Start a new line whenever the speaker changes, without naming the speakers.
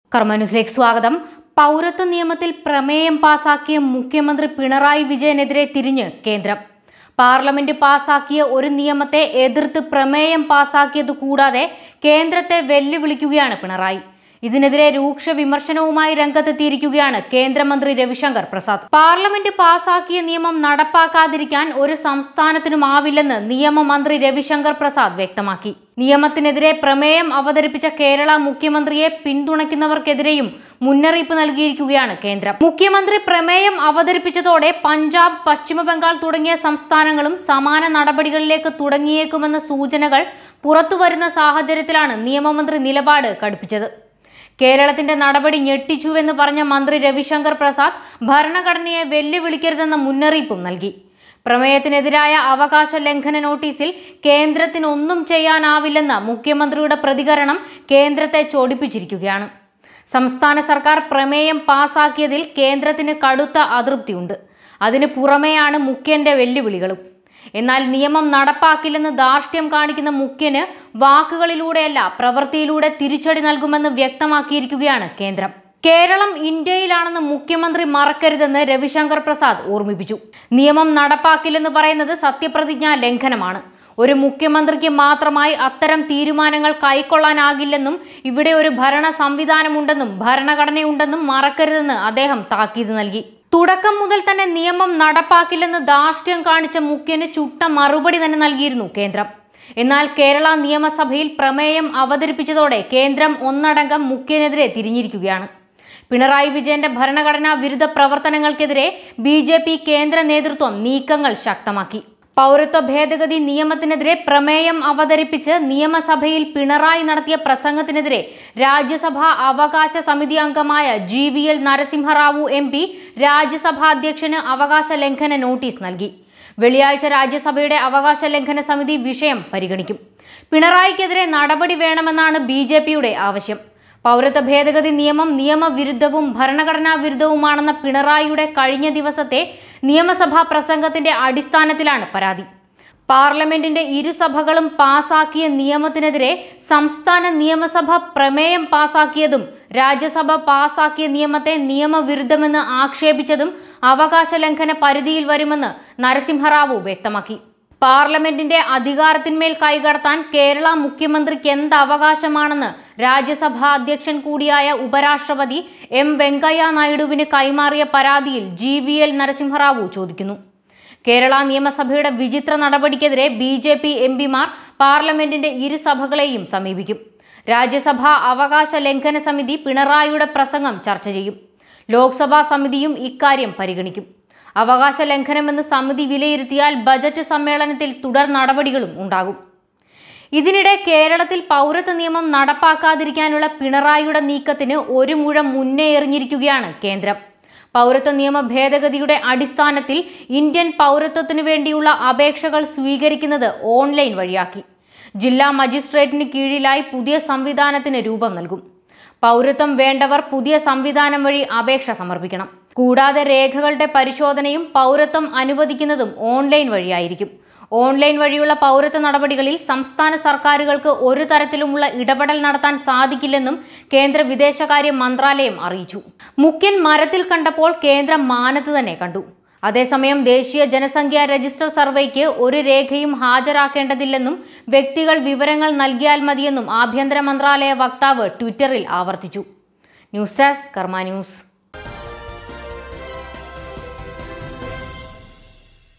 കർമ്മന്യൂസിലേക്ക് സ്വാഗതം പൗരത്വ നിയമത്തിൽ പ്രമേയം പാസാക്കിയ മുഖ്യമന്ത്രി പിണറായി വിജയനെതിരെ തിരിഞ്ഞ് കേന്ദ്രം പാർലമെന്റ് പാസാക്കിയ ഒരു നിയമത്തെ എതിർത്ത് പ്രമേയം പാസാക്കിയത് കൂടാതെ കേന്ദ്രത്തെ വെല്ലുവിളിക്കുകയാണ് പിണറായി ഇതിനെതിരെ രൂക്ഷ വിമർശനവുമായി രംഗത്തെത്തിയിരിക്കുകയാണ് കേന്ദ്രമന്ത്രി രവിശങ്കർ പ്രസാദ് പാർലമെന്റ് പാസാക്കിയ നിയമം നടപ്പാക്കാതിരിക്കാൻ ഒരു സംസ്ഥാനത്തിനുമാവില്ലെന്ന് നിയമമന്ത്രി രവിശങ്കർ പ്രസാദ് വ്യക്തമാക്കി നിയമത്തിനെതിരെ പ്രമേയം അവതരിപ്പിച്ച കേരള മുഖ്യമന്ത്രിയെ പിന്തുണയ്ക്കുന്നവർക്കെതിരെയും മുന്നറിയിപ്പ് നൽകിയിരിക്കുകയാണ് കേന്ദ്രം മുഖ്യമന്ത്രി പ്രമേയം അവതരിപ്പിച്ചതോടെ പഞ്ചാബ് പശ്ചിമ ബംഗാൾ തുടങ്ങിയ സംസ്ഥാനങ്ങളും സമാന നടപടികളിലേക്ക് തുടങ്ങിയേക്കുമെന്ന സൂചനകൾ പുറത്തുവരുന്ന സാഹചര്യത്തിലാണ് നിയമമന്ത്രി നിലപാട് കടുപ്പിച്ചത് കേരളത്തിന്റെ നടപടി ഞെട്ടിച്ചുവെന്ന് പറഞ്ഞ മന്ത്രി രവിശങ്കർ പ്രസാദ് ഭരണഘടനയെ വെല്ലുവിളിക്കരുതെന്ന മുന്നറിയിപ്പും നൽകി പ്രമേയത്തിനെതിരായ അവകാശ ലംഘന നോട്ടീസിൽ കേന്ദ്രത്തിന് ഒന്നും ചെയ്യാനാവില്ലെന്ന മുഖ്യമന്ത്രിയുടെ പ്രതികരണം കേന്ദ്രത്തെ ചോടിപ്പിച്ചിരിക്കുകയാണ് സംസ്ഥാന സർക്കാർ പ്രമേയം പാസാക്കിയതിൽ കേന്ദ്രത്തിന് കടുത്ത അതൃപ്തിയുണ്ട് അതിന് പുറമെയാണ് മുഖ്യന്റെ വെല്ലുവിളികളും എന്നാൽ നിയമം നടപ്പാക്കില്ലെന്ന് ധാർഷ്ട്യം കാണിക്കുന്ന മുഖ്യന് വാക്കുകളിലൂടെയല്ല പ്രവൃത്തിയിലൂടെ തിരിച്ചടി നൽകുമെന്ന് വ്യക്തമാക്കിയിരിക്കുകയാണ് കേന്ദ്രം കേരളം ഇന്ത്യയിലാണെന്ന് മുഖ്യമന്ത്രി മറക്കരുതെന്ന് രവിശങ്കർ പ്രസാദ് ഓർമ്മിപ്പിച്ചു നിയമം നടപ്പാക്കില്ലെന്ന് പറയുന്നത് സത്യപ്രതിജ്ഞാ ലംഘനമാണ് ഒരു മുഖ്യമന്ത്രിക്ക് മാത്രമായി അത്തരം തീരുമാനങ്ങൾ കൈക്കൊള്ളാനാകില്ലെന്നും ഇവിടെ ഒരു ഭരണ സംവിധാനമുണ്ടെന്നും ഭരണഘടനയുണ്ടെന്നും മറക്കരുതെന്ന് അദ്ദേഹം താക്കീത് നൽകി തുടക്കം മുതൽ തന്നെ നിയമം നടപ്പാക്കില്ലെന്ന് ധാർഷ്ട്യം കാണിച്ച മുഖ്യന് ചുട്ട മറുപടി തന്നെ നൽകിയിരുന്നു കേന്ദ്രം എന്നാൽ കേരള നിയമസഭയിൽ പ്രമേയം അവതരിപ്പിച്ചതോടെ കേന്ദ്രം ഒന്നടങ്കം മുഖ്യനെതിരെ തിരിഞ്ഞിരിക്കുകയാണ് പിണറായി വിജയന്റെ ഭരണഘടനാ വിരുദ്ധ പ്രവർത്തനങ്ങൾക്കെതിരെ ബി ജെ പി കേന്ദ്ര നേതൃത്വം നീക്കങ്ങൾ ശക്തമാക്കി പൗരത്വ ഭേദഗതി നിയമത്തിനെതിരെ പ്രമേയം അവതരിപ്പിച്ച് നിയമസഭയിൽ പിണറായി നടത്തിയ പ്രസംഗത്തിനെതിരെ രാജ്യസഭാ അവകാശ സമിതി അംഗമായ G V L Narasimha Rao M P Rajya Sabha അധ്യക്ഷന് അവകാശ ലംഘന നോട്ടീസ് നൽകി വെള്ളിയാഴ്ച രാജ്യസഭയുടെ അവകാശ ലംഘന സമിതി വിഷയം പരിഗണിക്കും പിണറായിക്കെതിരെ നടപടി വേണമെന്നാണ് ബി ആവശ്യം പൗരത്വ ഭേദഗതി നിയമം നിയമവിരുദ്ധവും ഭരണഘടനാ വിരുദ്ധവുമാണെന്ന പിണറായിയുടെ കഴിഞ്ഞ ദിവസത്തെ നിയമസഭാ പ്രസംഗത്തിന്റെ അടിസ്ഥാനത്തിലാണ് പരാതി പാർലമെന്റിന്റെ ഇരുസഭകളും പാസാക്കിയ നിയമത്തിനെതിരെ സംസ്ഥാന നിയമസഭ പ്രമേയം പാസാക്കിയതും രാജ്യസഭ പാസാക്കിയ നിയമത്തെ നിയമവിരുദ്ധമെന്ന് ആക്ഷേപിച്ചതും അവകാശ ലംഘന പരിധിയിൽ വരുമെന്ന് നരസിംഹറാവു വ്യക്തമാക്കി പാർലമെന്റിന്റെ അധികാരത്തിന്മേൽ കൈകടത്താൻ കേരള മുഖ്യമന്ത്രിക്ക് എന്ത് അവകാശമാണെന്ന് രാജ്യസഭാ അധ്യക്ഷൻ കൂടിയായ ഉപരാഷ്ട്രപതി എം വെങ്കയ്യ നായിഡുവിന് കൈമാറിയ പരാതിയിൽ ജി വി എൽ നരസിംഹറാവു ചോദിക്കുന്നു കേരള നിയമസഭയുടെ വിചിത്ര നടപടിക്കെതിരെ ബി ജെ പി എം പിമാർ പാർലമെന്റിന്റെ ഇരുസഭകളെയും സമീപിക്കും രാജ്യസഭാ അവകാശ ലംഘന സമിതി പിണറായിയുടെ പ്രസംഗം ചർച്ച ചെയ്യും ലോക്സഭാ സമിതിയും ഇക്കാര്യം പരിഗണിക്കും അവകാശ ലംഘനമെന്ന് സമിതി വിലയിരുത്തിയാൽ ബജറ്റ് സമ്മേളനത്തിൽ തുടർ നടപടികളും ഉണ്ടാകും ഇതിനിടെ കേരളത്തിൽ പൗരത്വ നിയമം നടപ്പാക്കാതിരിക്കാനുള്ള പിണറായിയുടെ നീക്കത്തിന് ഒരു മുഴം മുന്നേ എറിഞ്ഞിരിക്കുകയാണ് കേന്ദ്രം പൗരത്വ നിയമ ഭേദഗതിയുടെ അടിസ്ഥാനത്തിൽ ഇന്ത്യൻ പൗരത്വത്തിനു വേണ്ടിയുള്ള അപേക്ഷകൾ സ്വീകരിക്കുന്നത് ഓൺലൈൻ വഴിയാക്കി ജില്ലാ മജിസ്ട്രേറ്റിന് കീഴിലായി പുതിയ സംവിധാനത്തിന് രൂപം നൽകും പൗരത്വം വേണ്ടവർ പുതിയ സംവിധാനം വഴി അപേക്ഷ സമർപ്പിക്കണം കൂടാതെ രേഖകളുടെ പരിശോധനയും പൗരത്വം അനുവദിക്കുന്നതും ഓൺലൈൻ വഴിയായിരിക്കും ഓൺലൈൻ വഴിയുള്ള പൗരത്വ നടപടികളിൽ സംസ്ഥാന സർക്കാരുകൾക്ക് ഒരു തരത്തിലുമുള്ള ഇടപെടൽ നടത്താൻ സാധിക്കില്ലെന്നും കേന്ദ്ര വിദേശകാര്യ മന്ത്രാലയം അറിയിച്ചു മുഖ്യൻ മരത്തിൽ കണ്ടപ്പോൾ കേന്ദ്രം മാനത്ത് തന്നെ കണ്ടു അതേസമയം ദേശീയ ജനസംഖ്യാ രജിസ്റ്റർ സർവേക്ക് ഒരു രേഖയും ഹാജരാക്കേണ്ടതില്ലെന്നും വ്യക്തികൾ വിവരങ്ങൾ നൽകിയാൽ മതിയെന്നും ആഭ്യന്തര മന്ത്രാലയ വക്താവ് ട്വിറ്ററിൽ ആവർത്തിച്ചു ന്യൂസ് ഡെസ്ക് കർമ്മ ന്യൂസ്